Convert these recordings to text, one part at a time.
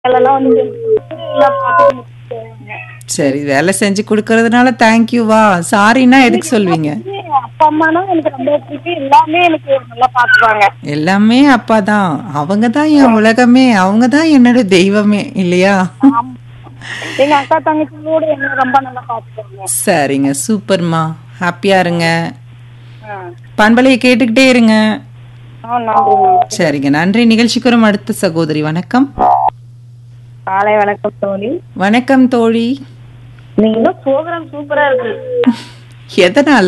வேலைலாம் வந்து எல்லாம் பார்த்து முடிச்சுட்டாங்க. சரி வேலை செஞ்சு கொடுக்கறதுனால தேங்க்யூவா சாரின்னா எதுக்கு சொல்வீங்க அப்பா அம்மானா எனக்கு ரொம்ப பிடிக்கும் எல்லாமே எனக்கு நல்லா பாத்துப்பாங்க எல்லாமே அப்பா தான் அவங்க தான் என் உலகமே அவங்க தான் என்னோட தெய்வமே இல்லையா எங்க அக்கா தங்கச்சியோட என்ன ரொம்ப நல்லா பாத்துப்பாங்க சரிங்க சூப்பர்மா ஹாப்பியா இருங்க ஆ. பண்பலையை கேட்டுக்கிட்டே இருங்க ஆ, நன்றிங்க சரிங்க நன்றி நிகழ்ச்சிக்கு வரும் அடுத்த சகோதரி வணக்கம் காலை வணக்கம் தோழி வணக்கம் தோழி நீங்க ப்ரோக்ராம் சூப்பரா இருக்கு எதனால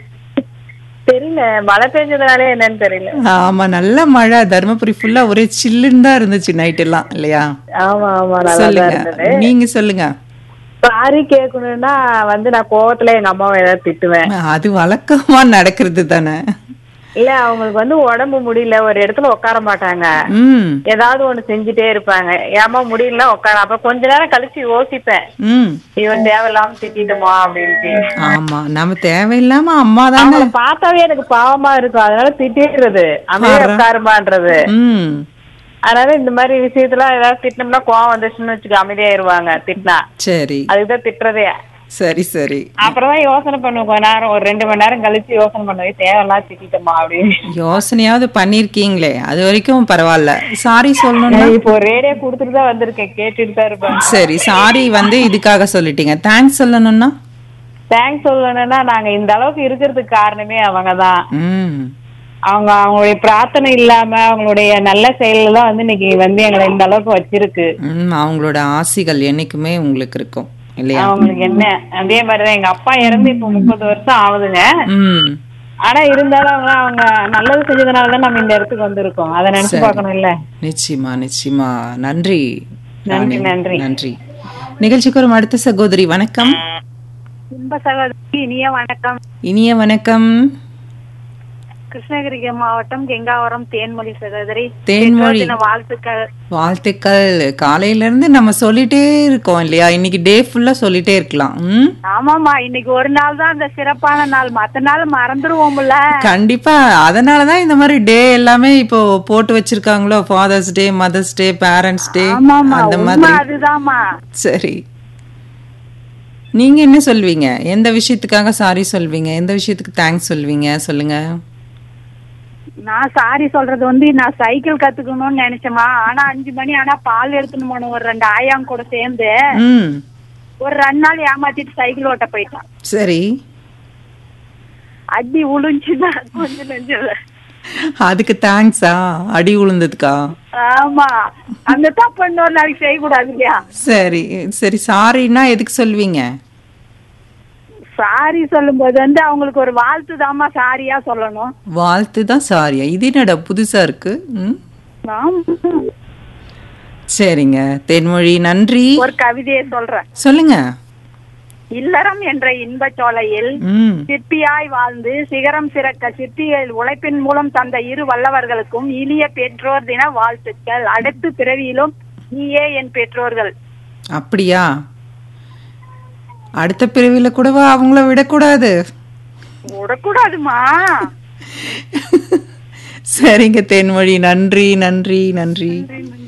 தெரியல மழை பெஞ்சதுனாலே என்னன்னு தெரியல ஆமா நல்ல மழை தருமபுரி ஃபுல்லா ஒரே சில்லுன்னு தான் இருந்துச்சு நைட் எல்லாம் இல்லையா ஆமா ஆமா நல்லா தான் சொல்லுங்க இருந்தது நீங்க சொல்லுங்க சாரி கேட்கணும்னா வந்து நான் கோவத்துல எங்க அம்மாவை ஏதாவது திட்டுவேன் அது வழக்கமா நடக்கிறது தானே இல்ல அவங்களுக்கு வந்து உடம்பு முடியல ஒரு இடத்துல உட்கார மாட்டாங்க ம் ஏதாவது ஒண்ணு செஞ்சுட்டே இருப்பாங்க ஏமா முடியல உட்கார அப்ப கொஞ்ச நேரம் கழிச்சு யோசிப்பேன் ம் இவன் தேவையில்லாம திட்டிட்டுமா அப்படின்ட்டு ஆமா நம்ம தேவையில்லாம அம்மா தானே அவங்கள பார்த்தாவே எனக்கு பாவமா இருக்கும் அதனால திட்டிடுறது அமைதியா உட்காருமான்றது ம் அதனால இந்த மாதிரி விஷயத்துல ஏதாவது திட்டினோம்னா கோவம் வந்துச்சுன்னு வச்சுக்க அமைதியாயிருவாங்க திட்டினா சரி அதுக்குதான் திட்டுறதே சரி சரி அப்புறம் தான் யோசனை பண்ணுவோம் கொஞ்ச நேரம் ஒரு ரெண்டு மணி நேரம் கழிச்சு யோசனை பண்ணுவே தேவையில்லாம் திட்டிட்டோமா அப்படின்னு யோசனையாவது பண்ணிருக்கீங்களே அது வரைக்கும் பரவாயில்ல சாரி சொல்லணும்னா இப்போ ரேடியோ கொடுத்துட்டு தான் வந்திருக்கேன் கேட்டுட்டு தான் இருப்பேன் சரி சாரி வந்து இதுக்காக சொல்லிட்டீங்க தேங்க்ஸ் சொல்லணும்னா தேங்க்ஸ் சொல்லணும்னா நாங்க இந்த அளவுக்கு இருக்கிறதுக்கு காரணமே அவங்கதான் ம் அவங்க அவங்களுடைய பிரார்த்தனை இல்லாம அவங்களுடைய நல்ல செயல்கள் தான் வந்து இன்னைக்கு வந்து எங்களை இந்த அளவுக்கு வச்சிருக்கு ம் அவங்களோட ஆசிகள் என்னைக்குமே உங்களுக்கு இருக்கும் இல்லையா அவங்களுக்கு என்ன அதே மாதிரிதான் எங்க அப்பா இறந்து இப்ப முப்பது வருஷம் ஆகுதுங்க ம் ஆனா இருந்தாலும் அவங்க அவங்க நல்லது செஞ்சதுனால தான் நம்ம இந்த இடத்துக்கு வந்திருக்கோம் அதை நினைச்சு பார்க்கணும் இல்ல நிச்சயமா நிச்சயமா நன்றி நன்றி, ராணி. நன்றி. நன்றி நிகழ்ச்சிக்கு வரும் அடுத்த சகோதரி வணக்கம் இன்ப சகோதரி இனிய வணக்கம் இனிய வணக்கம் கிருஷ்ணகிரி மாவட்டம் கெங்காவரம் தேன்மொழி சகோதரி தேன்மொழி தின வாழ்த்துக்கள் வாழ்த்துக்கள் காலையில இருந்து நம்ம சொல்லிட்டே இருக்கோம் இல்லையா இன்னைக்கு டே ஃபுல்லா சொல்லிட்டே இருக்கலாம் ம் ஆமாமா இன்னைக்கு ஒரு நாள் தான் அந்த சிறப்பான நாள் மத்த நாள் மறந்துருவோம்ல கண்டிப்பா அதனாலதான் இந்த மாதிரி டே எல்லாமே இப்போ போட்டு வச்சிருக்காங்களோ father's day mother's day parents day ஆமாமா அந்த உண்மை மாதிரி அதுதாம்மா சரி நீங்க என்ன சொல்வீங்க எந்த விஷயத்துக்காக சாரி சொல்வீங்க எந்த விஷயத்துக்கு தேங்க்ஸ் சொல்வீங்க சொல்லுங்க நான் சாரி சொல்றது வந்து நான் சைக்கிள் கத்துக்கணும்னு நினைச்சேமா ஆனா அஞ்சு மணி ஆனா பால் எடுத்துன்னு போனோம் ஒரு ரெண்டு ஆயாங்க கூட சேர்ந்து ம் ஒரு ரெண்டு நாள் ஏமாத்திட்டு சைக்கிள் ஓட்ட போயிட்டான் சரி அடி உளுஞ்சுன்னா கொஞ்சம் நெஞ்சல அதுக்கு தேங்க்ஸா அடி உளுந்ததுக்கா ஆமா அந்த தப்பு இன்னொரு நாளைக்கு செய்யக்கூடாது இல்லையா சரி சரி சாரின்னா எதுக்கு சொல்வீங்க சாரி சொல்லும்போது வந்து அவங்களுக்கு ஒரு வாழ்த்து தாமா சாரியா சொல்லணும் வாழ்த்து தான் சாரியா இது என்னடா புதுசா இருக்கு ம் ஆமா. சரிங்க தென்மொழி நன்றி ஒரு கவிதையை சொல்றேன் சொல்லுங்க இல்லறம் என்ற இன்பச் சோலையில் ம் சிற்பியாய் வாழ்ந்து சிகரம் சிறக்க சிற்பிகள் உழைப்பின் மூலம் தந்த இரு வல்லவர்களுக்கும் இனிய பெற்றோர் தின வாழ்த்துக்கள் அடுத்து பிறவியிலும் நீயே என் பெற்றோர்கள் அப்படியா அடுத்த பிரிவில கூடவா அவங்கள விடக்கூடாது விடக்கூடாதுமா சரிங்க தென்மொழி நன்றி நன்றி நன்றி நன்றி,